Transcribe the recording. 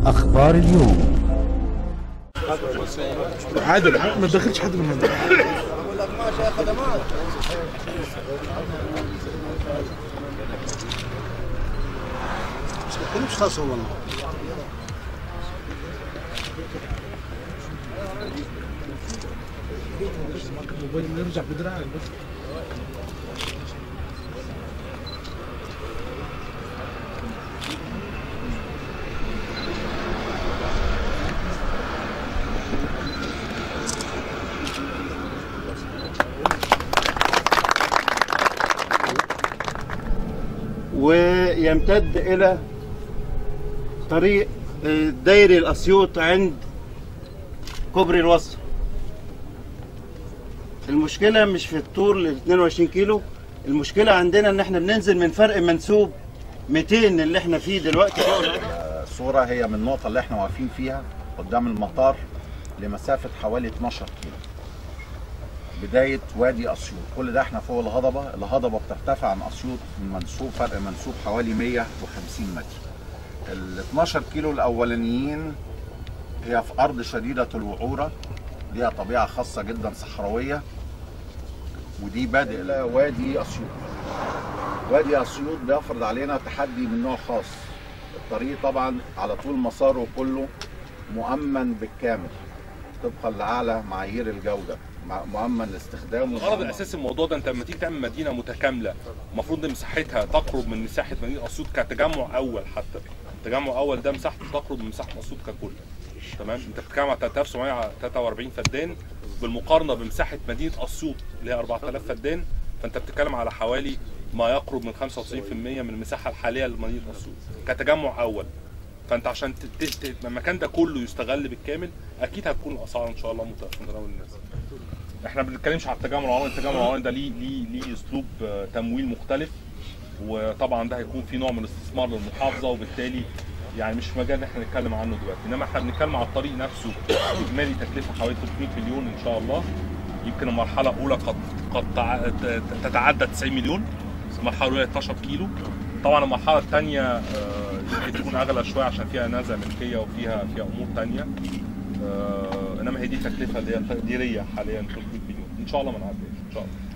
أخبار اليوم عادل ما تدخلش حد من هنا مش خاصة والله نرجع بدراعك بس ويمتد إلى طريق دايري الأسيوط عند كوبري الوسط المشكلة مش في الطول ال 22 كيلو المشكلة عندنا ان احنا بننزل من فرق منسوب 200 اللي احنا فيه دلوقتي الصورة هي من النقطة اللي احنا واقفين فيها قدام المطار لمسافة حوالي 12 كيلو بداية وادي أسيوط كل ده احنا فوق الهضبة الهضبة بترتفع عن أسيوط من منسوب فرق منسوب حوالي 150 متر ال 12 كيلو الأولانيين هي في أرض شديدة الوعورة ليها طبيعة خاصة جدا صحراوية ودي بادئ إلى وادي أسيوط وادي أسيوط بيفرض علينا تحدي من نوع خاص الطريق طبعا على طول مساره كله مؤمن بالكامل طبقا لاعلى معايير الجوده مع- مؤمن لاستخدامه الغرض الاساسي من الموضوع ده انت لما تيجي تعمل مدينه متكامله المفروض ان مساحتها تقرب من مساحه مدينه اسيوط كتجمع اول حتى تجمع اول ده مساحته تقرب من مساحه اسيوط ككل تمام انت بتتكلم على 3743 فدان بالمقارنه بمساحه مدينه اسيوط اللي هي 4000 فدان فانت بتتكلم على حوالي ما يقرب من 95% من المساحه الحاليه لمدينه اسيوط كتجمع اول فانت عشان ت- ت- ت- المكان ده كله يستغل بالكامل اكيد هتكون الاسعار ان شاء الله مت- في متناول الناس احنا ما بنتكلمش على التجمع العمراني التجمع العمراني ده ليه ليه ليه اسلوب آه، تمويل مختلف وطبعا ده هيكون في نوع من الاستثمار للمحافظه وبالتالي يعني مش في مجال ان احنا نتكلم عنه دلوقتي انما احنا بنتكلم على الطريق نفسه اجمالي تكلفه حوالي 300 مليون ان شاء الله يمكن المرحله الاولى قد قد تع- ت- تتعدى 90 مليون المرحله الاولى 12 كيلو طبعا المرحله الثانيه يمكن تكون اغلى شويه عشان فيها نزع ملكيه وفيها فيها امور ثانيه انما هي دي التكلفه اللي هي التقديريه حاليا 300 مليون ان شاء الله ما نعديش ان شاء الله